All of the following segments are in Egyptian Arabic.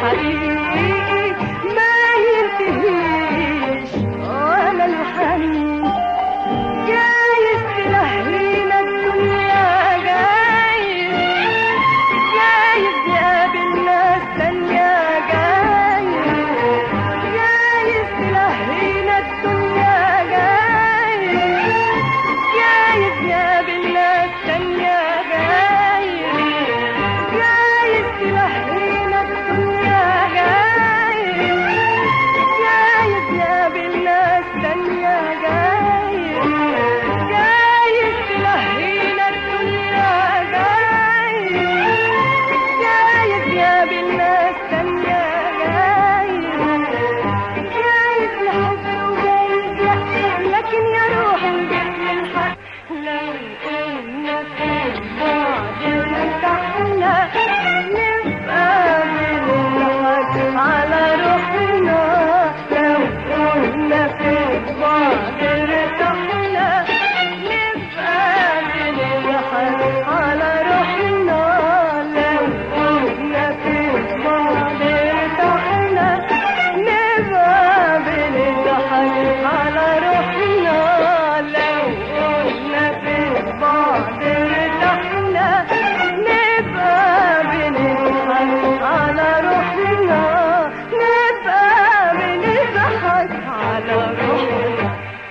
حقيقي ما ينتهيش ولا الحنين جايز تلهينا الدنيا جايز جايز نقابل ناس تانية جايز جايز تلهينا الدنيا جايز جايز نقابل ناس تانية جايز جايز تلهينا الدنيا جايز جايز نقابل ناس تانية جايز جايز تلهينا الدنيا جايز جايز نقابل ناس تانية جايز جايز لحب وجايز لأ لكن يا روحي وجيت للحق لو قلنا في بعض ارتحنا نبقى بنضحك على روحنا لو قلنا في بعض ارتحنا نبقى بنضحك على روحنا لو قلنا في بعض ارتحنا نبقى بنضحك على روحنا لو قلنا في بعض ارتحنا نبقى بنضحك على روحنا نبقى بنضحك على روحنا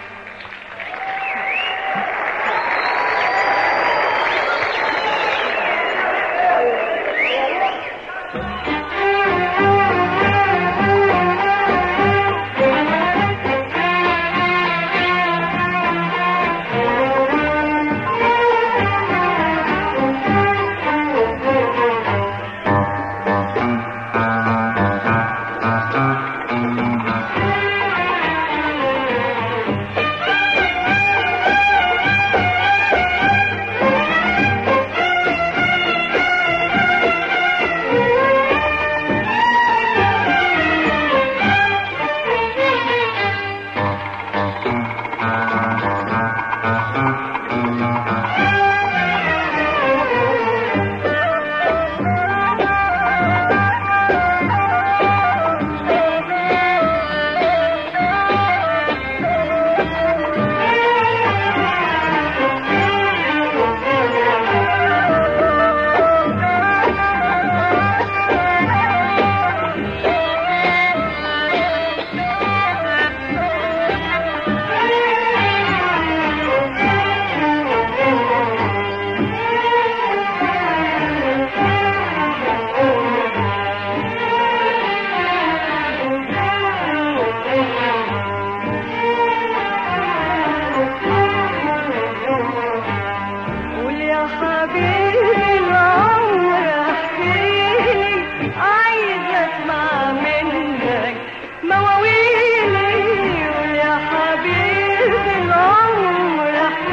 قول يا حبيبي العمر احكيلي عايزة اسمع منك مواويلي قول يا حبيبي العمر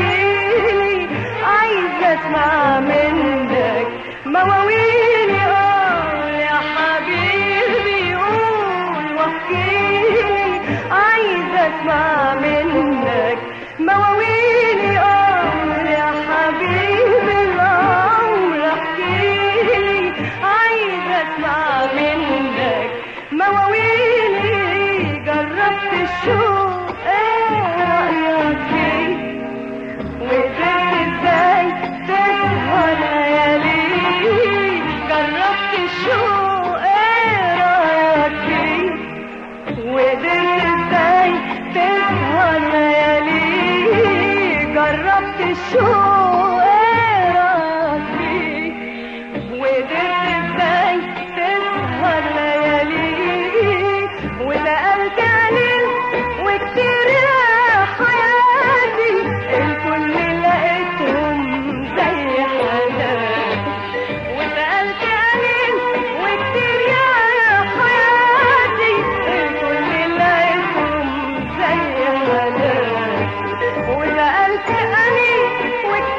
احكيلي عايزة اسمع منك مواويلي قول يا حبيبي قول واحكيلي عايزة اسمع منك مواويلي قول يا حبيبي العمر احكيلي عايزة اسمع منك مواويلي جربت الشوق ايه رأيك فيه وقدرت ازاي تسهر ليالي جربت الشوق ايه رأيك فيه وقدرت ازاي تسهر ليالي جربت الشوق ايه رأيك فيه وقدرت ازاي تسهر ليالي ونقلت قليل وكتير يا حياتي الكل لقيتهم زي حالاتي ونقلت قليل وكتير يا حياتي الكل لقيتهم زي حالاتي ونقلت قليل وكتير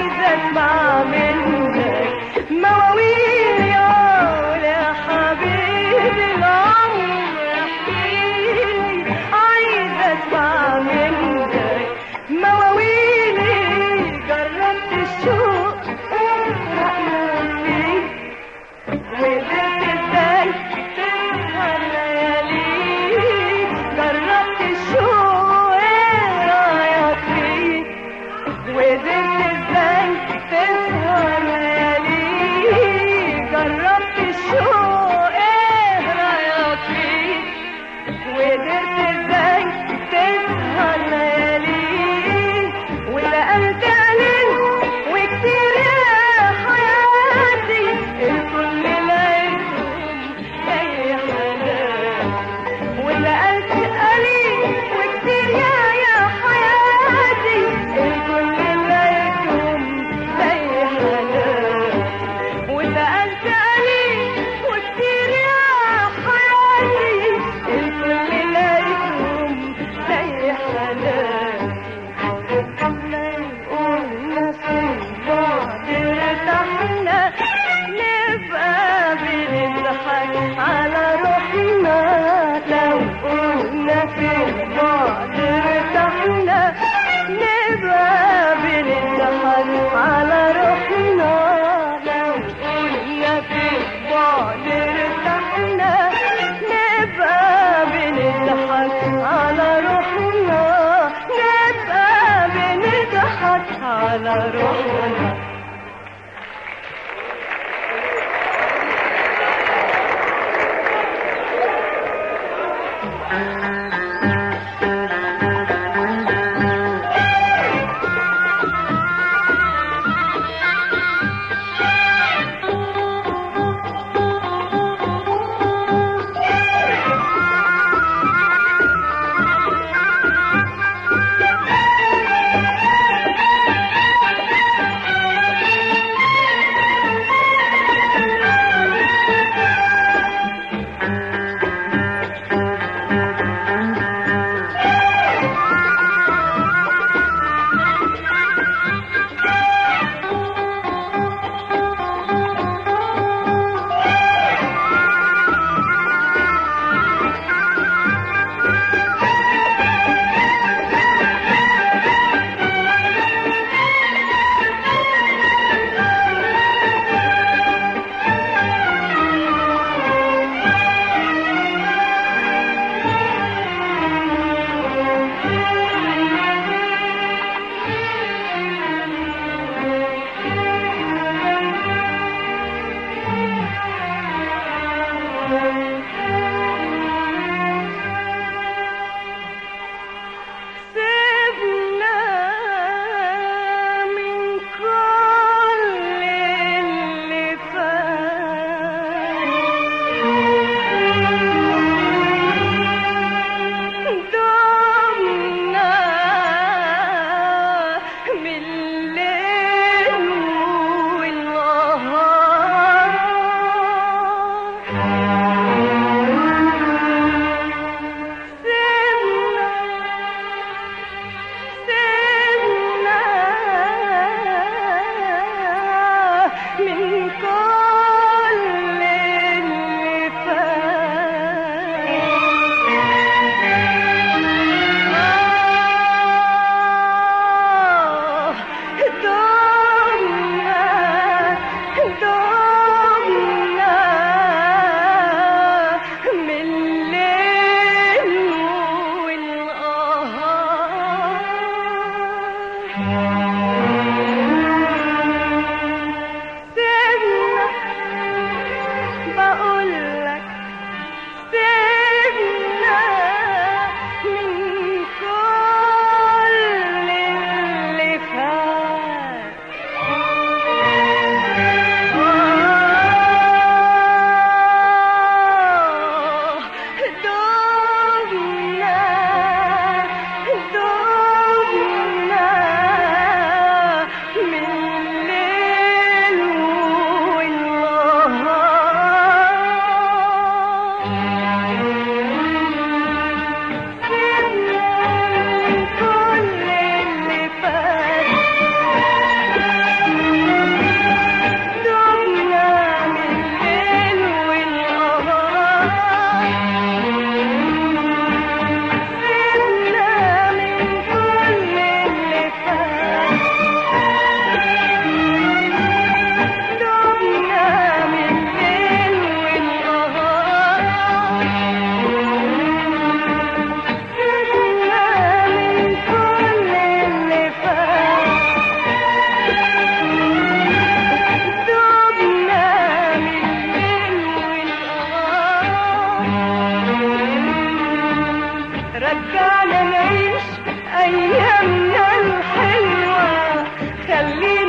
عايزة اسمع منك مواويل يا حبيبي العمر احكيلي عايزة اسمع منك مواويلي جربت الشوق رأيك فيه وقدرت ازاي تسهر ليالي جربت الشوق ايه رايك فيه وقدرت ازاي تسهر ليالي جربت الشوق ايه رايك فيه وقدرت ازاي تسهر ليالي ونقلت قليل وكتير يا حياتي الكل لقيتهم زي حالاتي ونقلت قليل وكتير يا يا حياتي الكل لقيتهم زي حالاتي ونقلت قليل وكتير يا حياتي الكل لقيتهم زي حالاتي قلنا في بعض ارتحنا نبقى بنضحك على روحنا لو قلنا في بعض ارتحنا نبقى بنضحك على روحنا لو قلنا في بعض ارتحنا نبقى بنضحك على روحنا نبقى بنضحك على روحنا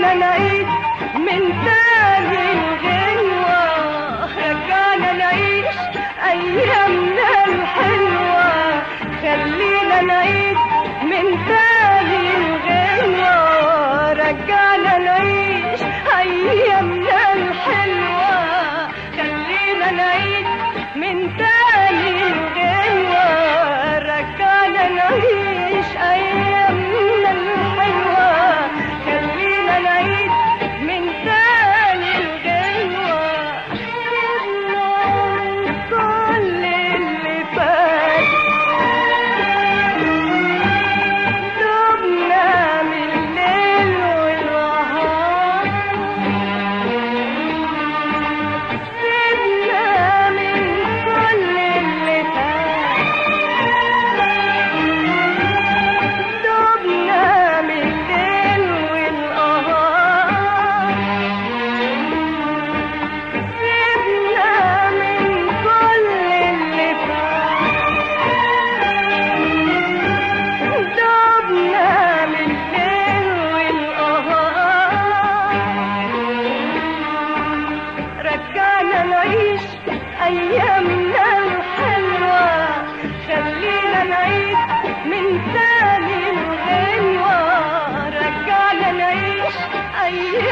خلينا نعيد من تاني الغنوة رجعنا نعيش أيامنا الحلوة خلينا نعيد من تاني الغنوة رجعنا نعيش أيامنا الحلوة خلينا نعيد من تاني الغنوة رجعنا نعيش أيامنا الحلوة خلينا نعيد من تاني الغنوة سيبنا من كل اللي فات دبنا من الليل والنهار سيبنا من كل اللي فات دبنا من الليل والنهار سيبنا من كل اللي فات دبنا من الليل والنهار رجعنا نعيش أيامنا الحلوة خلينا نعيد من تاني الغنوة رجعنا نعيش أيامنا